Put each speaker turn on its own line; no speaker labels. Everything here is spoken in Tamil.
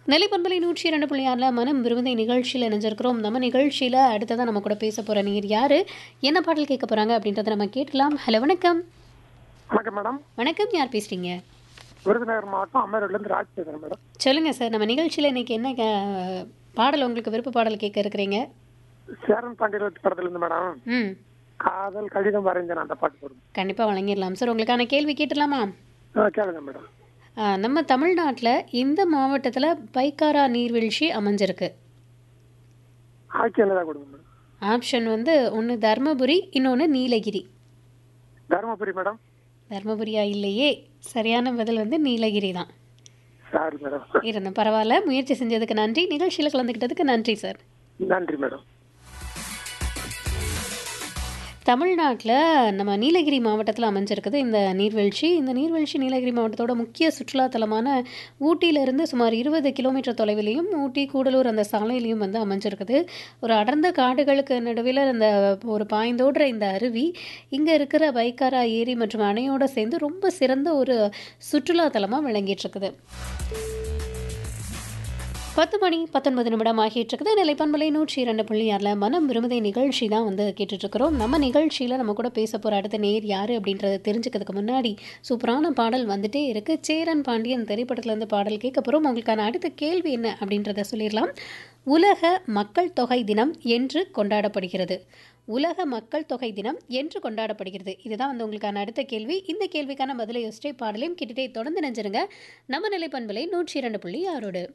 நிலைப்பண்பலை நூற்றி இரண்டு புள்ளி ஆறில் மனம் விரும்புதை நிகழ்ச்சியில் இணைஞ்சிருக்கிறோம் நம்ம நிகழ்ச்சியில் அடுத்ததான் நம்ம கூட பேச போகிற நீர் யார் என்ன பாடல் கேட்க போகிறாங்க அப்படின்றத நம்ம கேட்கலாம் ஹலோ வணக்கம்
வணக்கம் மேடம்
வணக்கம் யார் பேசுகிறீங்க
விருதுநகர் மாவட்டம் அமர்விலேருந்து ராஜ் பேசுகிறேன் மேடம்
சொல்லுங்கள் சார் நம்ம நிகழ்ச்சியில் இன்னைக்கு என்ன கே- பாடல் உங்களுக்கு விருப்ப பாடல் கேட்க இருக்கிறீங்க
சேரன் பாண்டியர் படத்துலேருந்து மேடம்
ம்
காதல் கடிதம் வரைஞ்சேன் அந்த பாட்டு போடுங்க
கண்டிப்பாக வழங்கிடலாம் சார் உங்களுக்கான கேள்வி கேட்டுடலாமா
ஆ கேளுங்க மேடம்
ஆ, நம்ம தமிழ்நாட்டில் இந்த மாவட்டத்தில் பைக்காரா நீர்வீழ்ச்சி அமைஞ்சிருக்கு
ஆக்கியில் தான் கொடுங்க மேடம்
ஆப்ஷன் வந்து ஒன்று தர்மபுரி இன்னொன்று நீலகிரி
தருமபுரி மேடம்
தர்மபுரியா இல்லையே சரியான பதில் வந்து நீலகிரி தான்
சாரி மேடம்
இருந்த பரவாயில்ல முயற்சி செஞ்சதுக்கு நன்றி நிகழ்ச்சியில் கலந்துக்கிட்டதுக்கு நன்றி சார்
நன்றி மேடம்
தமிழ்நாட்டில் நம்ம நீலகிரி மாவட்டத்தில் அமைஞ்சிருக்குது இந்த நீர்வீழ்ச்சி இந்த நீர்வீழ்ச்சி நீலகிரி மாவட்டத்தோட முக்கிய சுற்றுலா தலமான ஊட்டியிலிருந்து சுமார் இருபது கிலோமீட்டர் தொலைவிலையும் ஊட்டி கூடலூர் அந்த சாலையிலையும் வந்து அமைஞ்சிருக்குது ஒரு அடர்ந்த காடுகளுக்கு நடுவில் அந்த ஒரு பாய்ந்தோடுற இந்த அருவி இங்கே இருக்கிற பைக்காரா ஏரி மற்றும் அணையோடு சேர்ந்து ரொம்ப சிறந்த ஒரு சுற்றுலா தலமாக விளங்கிட்டு இருக்குது பத்து மணி பத்தொன்பது நிமிடம் ஆகிட்டு இருக்குது நிலைப்பண்பலை நூற்றி இரண்டு புள்ளி ஆறில் மனம் விரும்புதை நிகழ்ச்சி தான் வந்து கேட்டுட்டு இருக்கிறோம் நம்ம நிகழ்ச்சியில் நம்ம கூட பேச போகிற அடுத்த நேர் யார் அப்படின்றத தெரிஞ்சுக்கிறதுக்கு முன்னாடி சூப்பரான பாடல் வந்துட்டே இருக்கு சேரன் பாண்டியன் திரைப்படத்துலேருந்து பாடல் கேட்க போகிறோம் உங்களுக்கான அடுத்த கேள்வி என்ன அப்படின்றத சொல்லிடலாம் உலக மக்கள் தொகை தினம் என்று கொண்டாடப்படுகிறது உலக மக்கள் தொகை தினம் என்று கொண்டாடப்படுகிறது இதுதான் வந்து உங்களுக்கான அடுத்த கேள்வி இந்த கேள்விக்கான பதிலை யோசிச்சே பாடலையும் கேட்டுட்டே தொடர்ந்து நினைஞ்சிருங்க நம்ம நிலைப்பண்பலை நூற்றி இரண்டு புள்ளி ஆறோடு